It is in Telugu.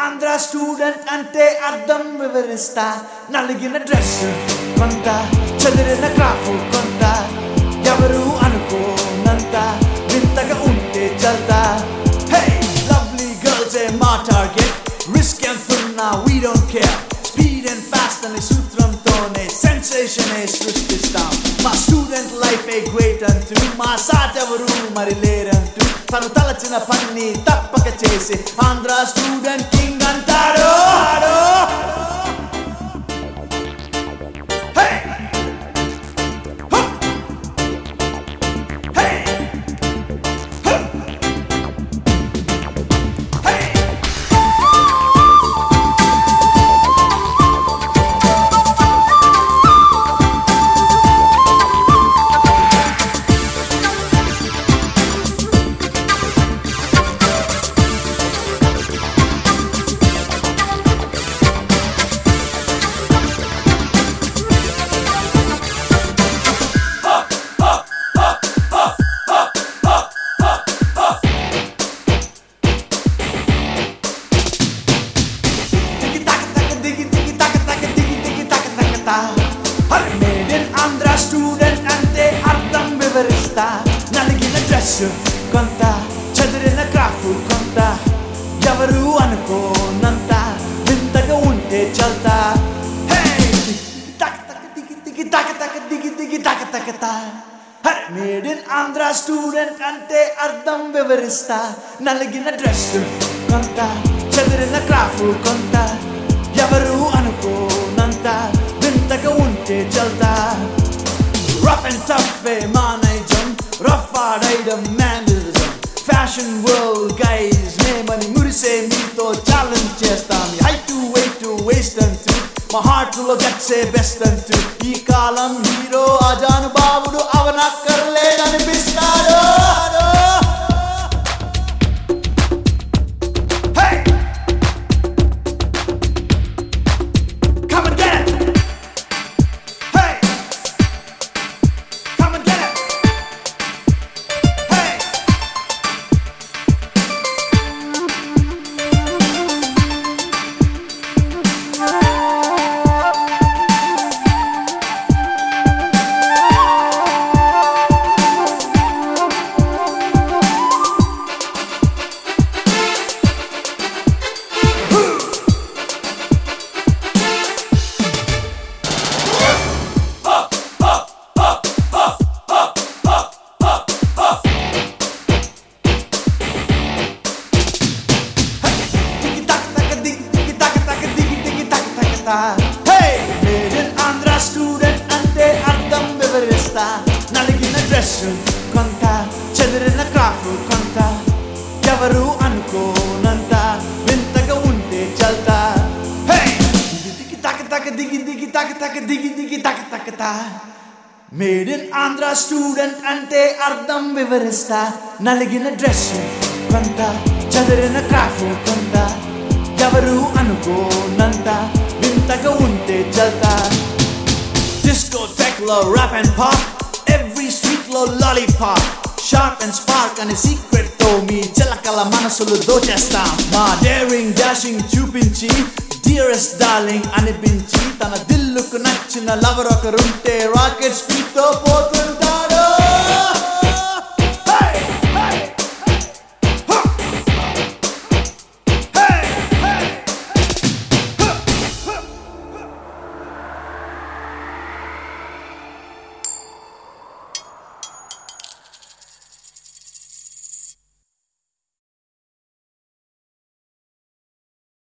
ఆంధ్ర స్టూడెంట్ అంటే అర్థం వివరిస్తా నలిగిన డ్రెస్ కొంత చదిరిన క్రాఫ్ కొంత ఎవరు అనుకోనంత వింతగా ఉంటే చల్తా హే లవ్లీ గర్ల్స్ ఏ మా టార్గెట్ రిస్క్ ఎంతున్నా we don't care speed and fast అనే సూత్రంతోనే సెన్సేషన్ సృష్టిస్తాం మా స్టూడెంట్ లైఫ్ ఏ గ్రేట్ అంటూ మా సాట్ ఎవరు మరి లేరంటూ తను తలచిన పని తప్పక చేసి ఆంధ్ర స్టూడెంట్ కింగ్ అంటాడు Hey! Huh! Hey! Huh! Hey! Tiki taka taka digi tiki taka taka digi tiki taka taka ta హరి మేడన్ ఆంధ్ర స్టూడెంట్ అంటే అర్థం వివరిస్తా నలిగిన డ్రెస్ కొంత చదిరిన క్రాఫ్ కొంత ఎవరు అనుకోనంత వింతగా ఉంటే చల్తా హే తక తక దిగి దిగి తక తక దిగి దిగి తక తక తా హరి మేడన్ ఆంధ్ర స్టూడెంట్ అంటే అర్థం వివరిస్తా నలిగిన డ్రెస్ కొంత చదిరిన క్రాఫ్ కొంత ఎవరు అనుకోనంత వింతగా ఉంటే చల్తా రఫ్ అండ్ టఫ్ మా నైజం రఫ్ ఆడైడం మ్యానరిజం ఫ్యాషన్ వరల్డ్ గైజ్ నేమని మురిసే మీతో ఛాలెంజ్ చేస్తాం హైట్ వెయిట్ వేస్ట్ అంటూ మా హార్ట్ లో గట్సే బెస్ట్ అంటూ ఈ కాలం హీరో అజాను బాబుడు అవనక్కర్లేదనిపిస్తాడు Hey! Come and get it! Hey! Come and get it! Hey! Tiki taka taka digi tiki taka taka digi tiki taka taka ta Hey! Modern Andhra student అంటే అర్థం వివరిస్తా నలిగిన డ్రెస్ కొంత చెదిరిన క్రాఫ్ కొంత ఎవరు అనుకోనంత వింతగా ఉంటే చల్తా హే దిగి దిగి తక తక దిగి దిగి తక తక దిగి దిగి తక తక తా మేడ్ ఇన్ ఆంధ్ర స్టూడెంట్ అంటే అర్థం వివరిస్తా నలిగిన డ్రెస్ కొంత చదిరిన క్రాఫ్ కొంత ఎవరు అనుకోనంత వింతగా ఉంటే చల్తా డిస్కో టెక్ లో rap and pop every street లో లాలీపాప్ షార్ప్ అండ్ స్పార్క్ అనే సీక్రెట్ తో మీ చిలకల మనసులు దోచేస్తాం మా డేరింగ్ డాషింగ్ చూపించి డియరెస్ట్ డార్లింగ్ అనిపించి తన దిల్లుకు నచ్చిన లవర్ ఒకరుంటే రాకెట్ స్పీడ్ తో పోతుంటా